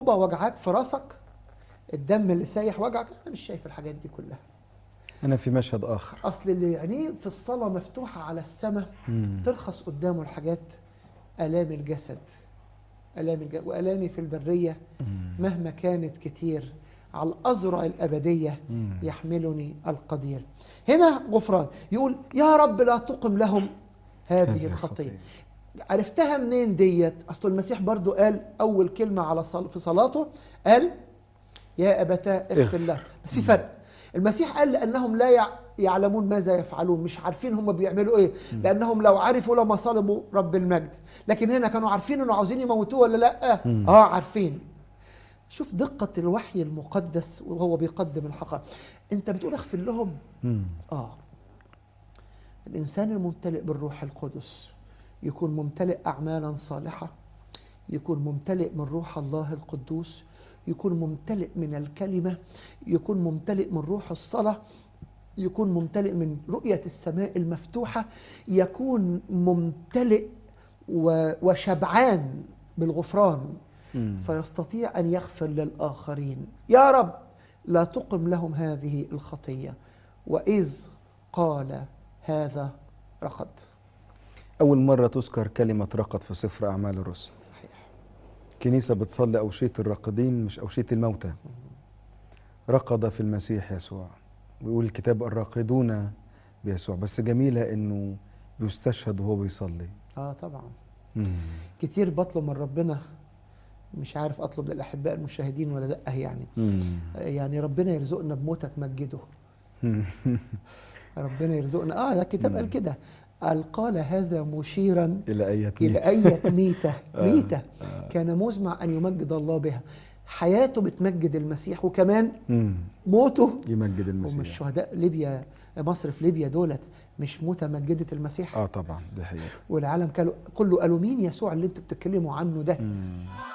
وجعاك في راسك الدم اللي سايح وجعك انا مش شايف الحاجات دي كلها أنا في مشهد آخر اصل اللي عينيه في الصلاه مفتوحه على السماء مم. ترخص قدامه الحاجات الام الجسد الام الجسد والامي في البريه مم. مهما كانت كتير على الأزرع الأبدية مم. يحملني القدير هنا غفران يقول يا رب لا تقم لهم هذه هذه الخطية عرفتها منين ديت أصل المسيح برضو قال أول كلمة على صل... في صلاته قال يا أبتاه اغفر اغفر. له بس في فرق المسيح قال لأنهم لا يع... يعلمون ماذا يفعلون مش عارفين هم بيعملوا ايه لانهم لو عرفوا لما صلبوا رب المجد لكن هنا كانوا عارفين انه عاوزين يموتوه ولا لا مم. اه عارفين شوف دقة الوحي المقدس وهو بيقدم الحقائق انت بتقول اغفر لهم مم. اه الانسان الممتلئ بالروح القدس يكون ممتلئ اعمالا صالحة يكون ممتلئ من روح الله القدوس يكون ممتلئ من الكلمة يكون ممتلئ من روح الصلاة يكون ممتلئ من رؤية السماء المفتوحة يكون ممتلئ و- وشبعان بالغفران مم. فيستطيع ان يغفر للاخرين يا رب لا تقم لهم هذه الخطيه واذ قال هذا رقد أول مرة تذكر كلمة رقد في سفر أعمال الرسل صحيح كنيسة بتصلي أوشية الراقدين مش أوشية الموتى رقد في المسيح يسوع ويقول الكتاب الراقدون بيسوع بس جميلة إنه بيستشهد وهو بيصلي اه طبعا مم. كتير بطلب من ربنا مش عارف اطلب للاحباء المشاهدين ولا لا يعني مم. يعني ربنا يرزقنا بموتة تمجده ربنا يرزقنا اه ده الكتاب قال كده قال قال هذا مشيرا إلى أية إلى ميت أية ميتة ميتة كان مزمع أن يمجد الله بها حياته بتمجد المسيح وكمان مم. موته يمجد هم المسيح الشهداء ليبيا مصر في ليبيا دولت مش موتة مجدت المسيح اه طبعا دي حقيقة والعالم كله كله قالوا مين يسوع اللي انتوا بتتكلموا عنه ده مم.